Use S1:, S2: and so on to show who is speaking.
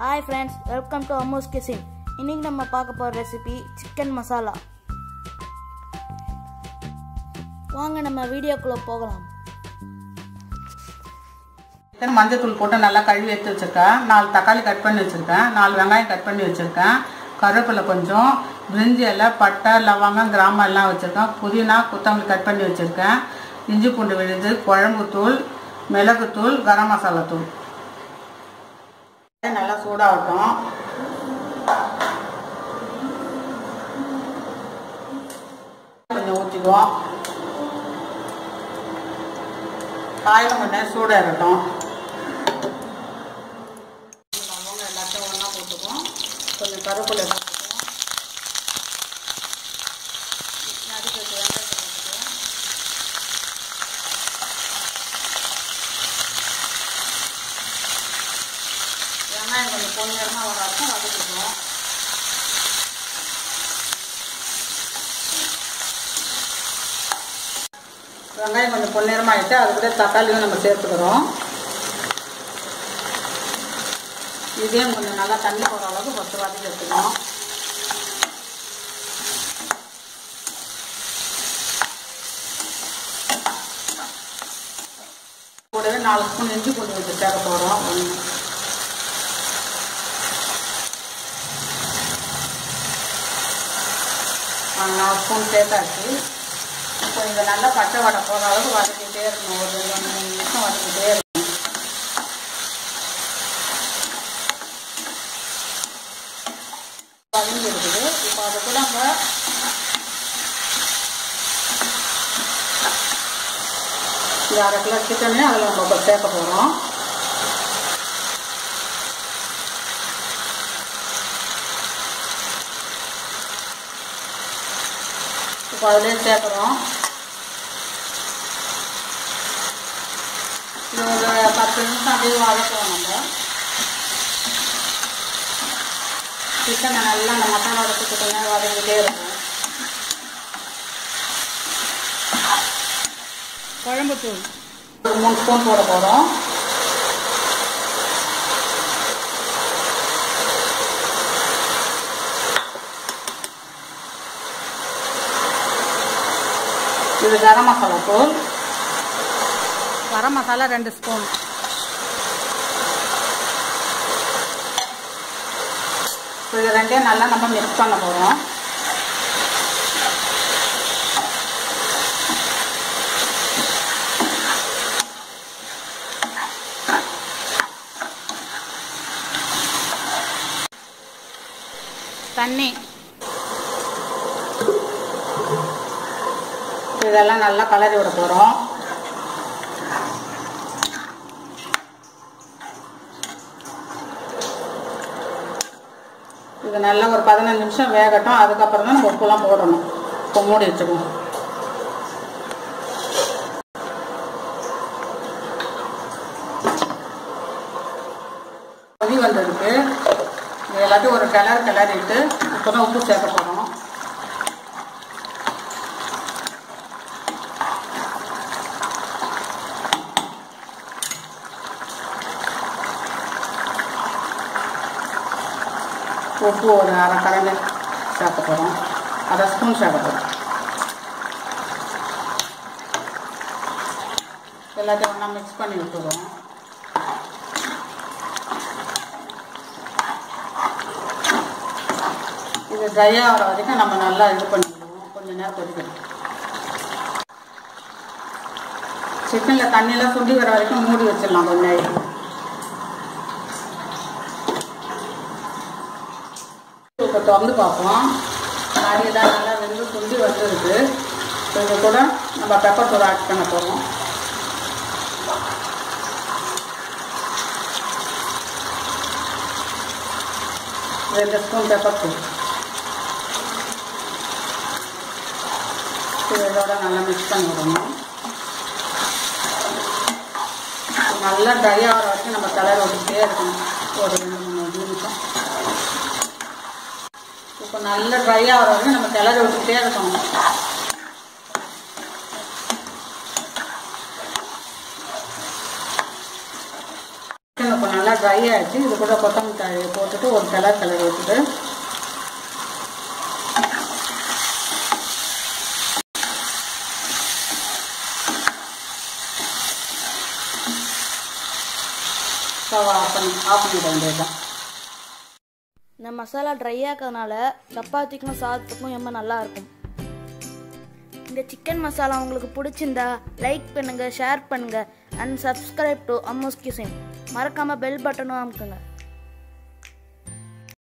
S1: hi friends welcome to Ammu's kitchen இன்னைக்கு நம்ம பார்க்க போகிற ரெசிபி சிக்கன் மசாலா வாங்க நம்ம வீடியோக்குள்ளே போகலாம்
S2: சிக்கன் மஞ்சத்தூள் போட்டு நல்லா கழுவி எடுத்து வச்சுருக்கேன் நாலு தக்காளி கட் பண்ணி வச்சுருக்கேன் நாலு வெங்காயம் கட் பண்ணி வச்சுருக்கேன் கருவேப்பிலை கொஞ்சம் பிரிஞ்சி இலை பட்டை லவங்கம் கிராமம் எல்லாம் வச்சுருக்கேன் புதினா கொத்தமல்லி கட் பண்ணி வச்சுருக்கேன் இஞ்சி பூண்டு விழுது குழம்புத்தூள் மிளகுத்தூள் கரம் மசாலா தூள் நல்லா சூடாகட்டும் கொஞ்சம் ஊற்றிக்குவோம் காயில் கொஞ்சம் சூடாக இருக்கட்டும் லவங்கம் எல்லாத்தையும் ஒன்றா போட்டுக்குவோம் கொஞ்சம் கருவேப்பிலை போட்டுக்குவோம் நறுக்கி வச்ச வெங்காயத்தை போட்டுக்குவோம் வெங்காயம் கொஞ்சம் பொன்னிறமாக வர வரைக்கும் வதக்கிக்குவோம் வெங்காயம் கொஞ்சம் பொன்னிறமாகிட்டு அது கூட தக்காளியும் நம்ம சேர்த்துக்கிறோம் இதையும் கொஞ்சம் நல்லா தண்ணி போகிற அளவுக்கு ஃபஸ்ட்டு வதக்கி எடுத்துக்கணும் கூடவே நாலு ஸ்பூன் இஞ்சி பூண்டு வச்சு சேர்க்க போகிறோம் ஒன்று நாலு ஸ்பூன் சேர்த்தாச்சு இப்போ இதை நல்லா பச்சை வடை போகிற அளவுக்கு வதக்கிட்டே இருக்கணும் ஒரு ரெண்டு மூணு நிமிஷம் வதக்கிட்டே இருக்கணும் வதங்கி இருக்குது இப்போ அதை கூட நம்ம இந்த அரை கிலோ சிக்கனே அதில் நம்ம இப்போ சேர்க்க போகிறோம் இப்போ அதிலே சேர்க்குறோம் இது ஒரு பத்து நிமிஷம் அப்படியே வதக்குவோம் நம்ம சிக்கனை நல்லா அந்த மசாலோட சிக்கனை வதங்கிட்டே இருக்கும்
S1: குழம்புத்தூள்
S2: ஒரு மூணு ஸ்பூன் போட போகிறோம் இது கரம் மசாலா தூள்
S1: கரம் மசாலா ரெண்டு ஸ்பூன்
S2: இப்போ இது ரெண்டையும் நல்லா நம்ம மிக்ஸ் பண்ண போகிறோம்
S1: தண்ணி
S2: இதெல்லாம் நல்லா கலரி விட போகிறோம் இது நல்லா ஒரு பதினஞ்சு நிமிஷம் வேகட்டும் அதுக்கப்புறம் தான் நம்ம உப்புலாம் போடணும் இப்போ மூடி வச்சுக்குவோம் கொதி வந்ததுக்கு இது எல்லாத்தையும் ஒரு கிளறு கிளறிட்டு இப்போ தான் உப்பு சேர்க்க போகிறோம் உப்பு ஒரு அரை கரண்டி சேர்க்க போகிறோம் அரை ஸ்பூன் சேர்க்க போகிறோம் எல்லாத்தையும் ஒன்றா மிக்ஸ் பண்ணி விட்டுருவோம் இது ட்ரை ஆகிற வரைக்கும் நம்ம நல்லா இது பண்ணிடுவோம் கொஞ்சம் நேரம் கொதிக்கணும் சிக்கனில் தண்ணியெல்லாம் சுண்டி வர வரைக்கும் மூடி வச்சிடலாம் கொஞ்ச நேரம் இப்போ திறந்து பார்ப்போம் காரியெல்லாம் நல்லா வெந்து சுண்டி வந்துருக்கு இது கூட நம்ம பெப்பர் தூள் ஆட் பண்ண போகிறோம் ரெண்டு ஸ்பூன் பெப்பர் தூள் இது இதோட நல்லா மிக்ஸ் பண்ணி விடணும் நல்லா ட்ரை ஆகிற வரைக்கும் நம்ம கலர் விட்டுட்டே இருக்கணும் ஒரு ரெண்டு மூணு நிமிஷம் இப்போ நல்லா ட்ரை ஆகிற வரைக்கும் நம்ம கிளறி விட்டுட்டே இருக்கணும் சிக்கன் இப்போ நல்லா ட்ரை ஃப்ரை ஆயிடுச்சு இது கூட கொத்தமல்லி தழையை போட்டுட்டு ஒரு கலர் கலர் விட்டுட்டு ஸ்டவ் ஆஃப் பண்ணி ஆஃப் பண்ணிட வேண்டியதுதான்
S1: இந்த மசாலா ட்ரை ஆக்கிறதுனால சப்பாத்திக்கும் சாதத்துக்கும் ரொம்ப நல்லா இருக்கும் இந்த சிக்கன் மசாலா உங்களுக்கு பிடிச்சிருந்தா லைக் பண்ணுங்க ஷேர் பண்ணுங்க and subscribe to Ammu's kitchen மறக்காம பெல் பட்டனும் அமுக்குங்க